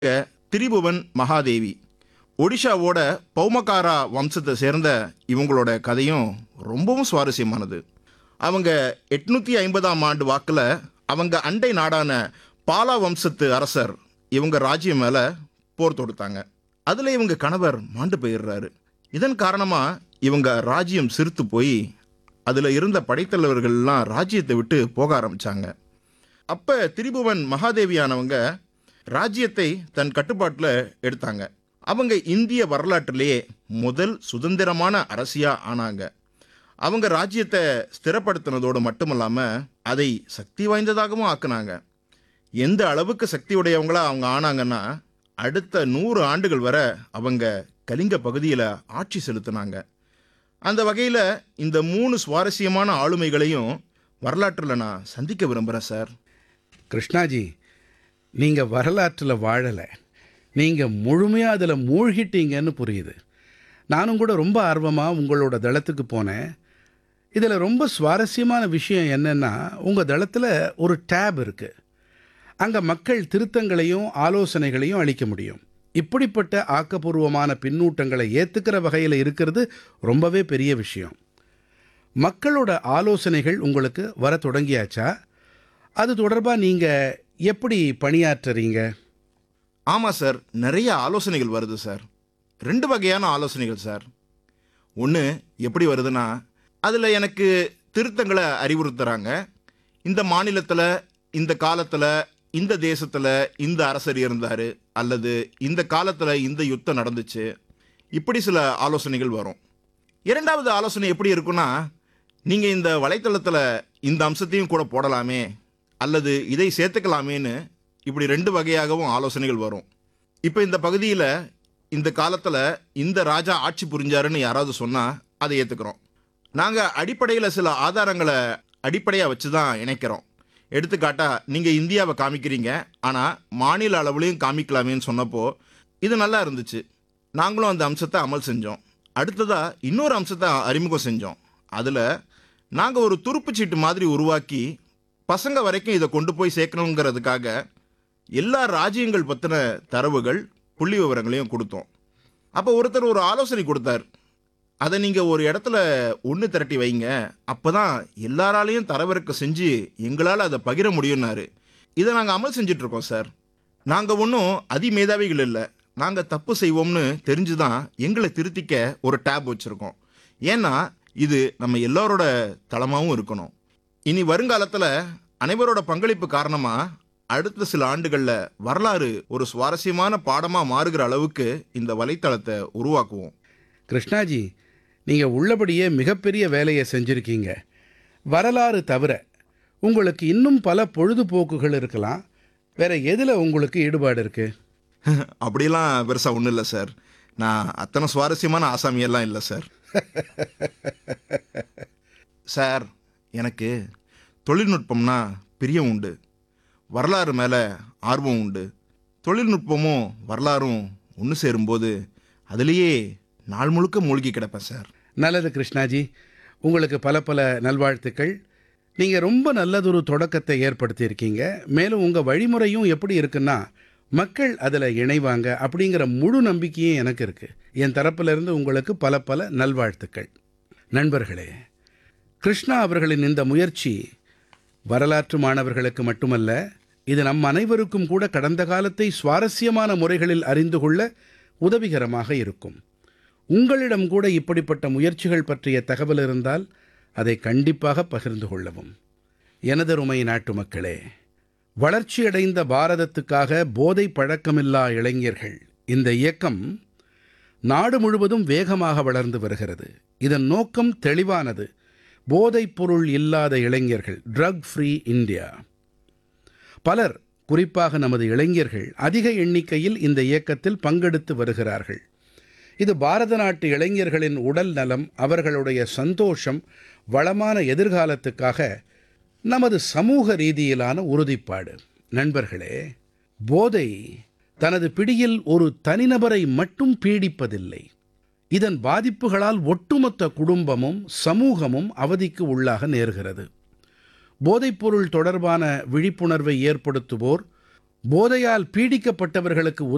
திரிபுவன் மகாதேவி ஒடிஷாவோட பௌமகாரா வம்சத்தை சேர்ந்த இவங்களோட கதையும் ரொம்பவும் சுவாரஸ்யமானது அவங்க எட்நூற்றி ஐம்பதாம் ஆண்டு வாக்கில் அவங்க அண்டை நாடான பாலா வம்சத்து அரசர் இவங்க ராஜ்யம் மேலே போர் தொடுத்தாங்க அதில் இவங்க கணவர் மாண்டு போயிடுறாரு இதன் காரணமாக இவங்க ராஜ்யம் சிறுத்து போய் அதில் இருந்த படைத்தலைவர்கள்லாம் ராஜ்யத்தை விட்டு போக ஆரம்பித்தாங்க அப்போ திரிபுவன் மகாதேவியானவங்க ராஜ்யத்தை தன் கட்டுப்பாட்டில் எடுத்தாங்க அவங்க இந்திய வரலாற்றிலேயே முதல் சுதந்திரமான அரசியா ஆனாங்க அவங்க ராஜ்யத்தை ஸ்திரப்படுத்தினதோடு மட்டுமல்லாமல் அதை சக்தி வாய்ந்ததாகவும் ஆக்குனாங்க எந்த அளவுக்கு சக்தி உடையவங்களா அவங்க ஆனாங்கன்னா அடுத்த நூறு ஆண்டுகள் வரை அவங்க கலிங்க பகுதியில் ஆட்சி செலுத்தினாங்க அந்த வகையில் இந்த மூணு சுவாரஸ்யமான ஆளுமைகளையும் வரலாற்றில் நான் சந்திக்க விரும்புகிறேன் சார் கிருஷ்ணாஜி நீங்கள் வரலாற்றில் வாழலை நீங்கள் முழுமையாக அதில் மூழ்கிட்டீங்கன்னு புரியுது நானும் கூட ரொம்ப ஆர்வமாக உங்களோட தளத்துக்கு போனேன் இதில் ரொம்ப சுவாரஸ்யமான விஷயம் என்னென்னா உங்கள் தளத்தில் ஒரு டேப் இருக்குது அங்கே மக்கள் திருத்தங்களையும் ஆலோசனைகளையும் அளிக்க முடியும் இப்படிப்பட்ட ஆக்கப்பூர்வமான பின்னூட்டங்களை ஏற்றுக்கிற வகையில் இருக்கிறது ரொம்பவே பெரிய விஷயம் மக்களோட ஆலோசனைகள் உங்களுக்கு வர தொடங்கியாச்சா அது தொடர்பாக நீங்கள் எப்படி பணியாற்றுறீங்க ஆமாம் சார் நிறைய ஆலோசனைகள் வருது சார் ரெண்டு வகையான ஆலோசனைகள் சார் ஒன்று எப்படி வருதுன்னா அதில் எனக்கு திருத்தங்களை அறிவுறுத்துறாங்க இந்த மாநிலத்தில் இந்த காலத்தில் இந்த தேசத்தில் இந்த அரசர் இருந்தார் அல்லது இந்த காலத்தில் இந்த யுத்தம் நடந்துச்சு இப்படி சில ஆலோசனைகள் வரும் இரண்டாவது ஆலோசனை எப்படி இருக்குன்னா நீங்கள் இந்த வலைத்தளத்தில் இந்த அம்சத்தையும் கூட போடலாமே அல்லது இதை சேர்த்துக்கலாமேன்னு இப்படி ரெண்டு வகையாகவும் ஆலோசனைகள் வரும் இப்போ இந்த பகுதியில் இந்த காலத்தில் இந்த ராஜா ஆட்சி புரிஞ்சாருன்னு யாராவது சொன்னால் அதை ஏற்றுக்கிறோம் நாங்கள் அடிப்படையில் சில ஆதாரங்களை அடிப்படையாக வச்சு தான் இணைக்கிறோம் எடுத்துக்காட்டா நீங்கள் இந்தியாவை காமிக்கிறீங்க ஆனால் மாநில அளவுலையும் காமிக்கலாமேன்னு சொன்னப்போ இது நல்லா இருந்துச்சு நாங்களும் அந்த அம்சத்தை அமல் செஞ்சோம் அடுத்ததாக இன்னொரு அம்சத்தை அறிமுகம் செஞ்சோம் அதில் நாங்கள் ஒரு துருப்புச் சீட்டு மாதிரி உருவாக்கி பசங்க வரைக்கும் இதை கொண்டு போய் சேர்க்கணுங்கிறதுக்காக எல்லா ராஜ்யங்கள் பற்றின தரவுகள் புள்ளி விவரங்களையும் கொடுத்தோம் அப்போ ஒருத்தர் ஒரு ஆலோசனை கொடுத்தார் அதை நீங்கள் ஒரு இடத்துல ஒன்று திரட்டி வைங்க அப்போ தான் எல்லாராலையும் தரவிறக்க செஞ்சு எங்களால் அதை பகிர முடியும்னாரு இதை நாங்கள் அமல் செஞ்சிட்ருக்கோம் சார் நாங்கள் ஒன்றும் அதிமேதாவிகள் இல்லை நாங்கள் தப்பு செய்வோம்னு தெரிஞ்சு தான் எங்களை திருத்திக்க ஒரு டேப் வச்சுருக்கோம் ஏன்னா இது நம்ம எல்லாரோட தளமாகவும் இருக்கணும் இனி வருங்காலத்தில் அனைவரோட பங்களிப்பு காரணமாக அடுத்த சில ஆண்டுகளில் வரலாறு ஒரு சுவாரஸ்யமான பாடமாக மாறுகிற அளவுக்கு இந்த வலைத்தளத்தை உருவாக்குவோம் கிருஷ்ணாஜி நீங்கள் உள்ளபடியே மிகப்பெரிய வேலையை செஞ்சுருக்கீங்க வரலாறு தவிர உங்களுக்கு இன்னும் பல பொழுதுபோக்குகள் இருக்கலாம் வேற எதில் உங்களுக்கு ஈடுபாடு இருக்குது அப்படிலாம் பெருசாக ஒன்றும் இல்லை சார் நான் அத்தனை சுவாரஸ்யமான ஆசாமியெல்லாம் இல்லை சார் சார் எனக்கு தொழில்நுட்பம்னா பிரியம் உண்டு வரலாறு மேலே ஆர்வம் உண்டு தொழில்நுட்பமும் வரலாறும் ஒன்று சேரும்போது அதுலேயே நாள் முழுக்க மூழ்கி கிடப்பேன் சார் நல்லது கிருஷ்ணாஜி உங்களுக்கு பல பல நல்வாழ்த்துக்கள் நீங்கள் ரொம்ப நல்லதொரு தொடக்கத்தை ஏற்படுத்தியிருக்கீங்க மேலும் உங்கள் வழிமுறையும் எப்படி இருக்குன்னா மக்கள் அதில் இணைவாங்க அப்படிங்கிற முழு நம்பிக்கையும் எனக்கு இருக்குது என் தரப்பிலிருந்து உங்களுக்கு பல பல நல்வாழ்த்துக்கள் நண்பர்களே கிருஷ்ணா அவர்களின் இந்த முயற்சி வரலாற்று மாணவர்களுக்கு மட்டுமல்ல இது நம் அனைவருக்கும் கூட கடந்த காலத்தை சுவாரஸ்யமான முறைகளில் அறிந்து கொள்ள உதவிகரமாக இருக்கும் உங்களிடம் கூட இப்படிப்பட்ட முயற்சிகள் பற்றிய தகவல் இருந்தால் அதை கண்டிப்பாக பகிர்ந்து கொள்ளவும் எனதருமை நாட்டு மக்களே வளர்ச்சியடைந்த பாரதத்துக்காக போதை பழக்கமில்லா இளைஞர்கள் இந்த இயக்கம் நாடு முழுவதும் வேகமாக வளர்ந்து வருகிறது இதன் நோக்கம் தெளிவானது போதைப் பொருள் இல்லாத இளைஞர்கள் ட்ரக் ஃப்ரீ இந்தியா பலர் குறிப்பாக நமது இளைஞர்கள் அதிக எண்ணிக்கையில் இந்த இயக்கத்தில் பங்கெடுத்து வருகிறார்கள் இது பாரத நாட்டு இளைஞர்களின் உடல் நலம் அவர்களுடைய சந்தோஷம் வளமான எதிர்காலத்துக்காக நமது சமூக ரீதியிலான உறுதிப்பாடு நண்பர்களே போதை தனது பிடியில் ஒரு தனிநபரை மட்டும் பீடிப்பதில்லை இதன் பாதிப்புகளால் ஒட்டுமொத்த குடும்பமும் சமூகமும் அவதிக்கு உள்ளாக நேர்கிறது போதைப்பொருள் தொடர்பான விழிப்புணர்வை ஏற்படுத்துவோர் போதையால் பீடிக்கப்பட்டவர்களுக்கு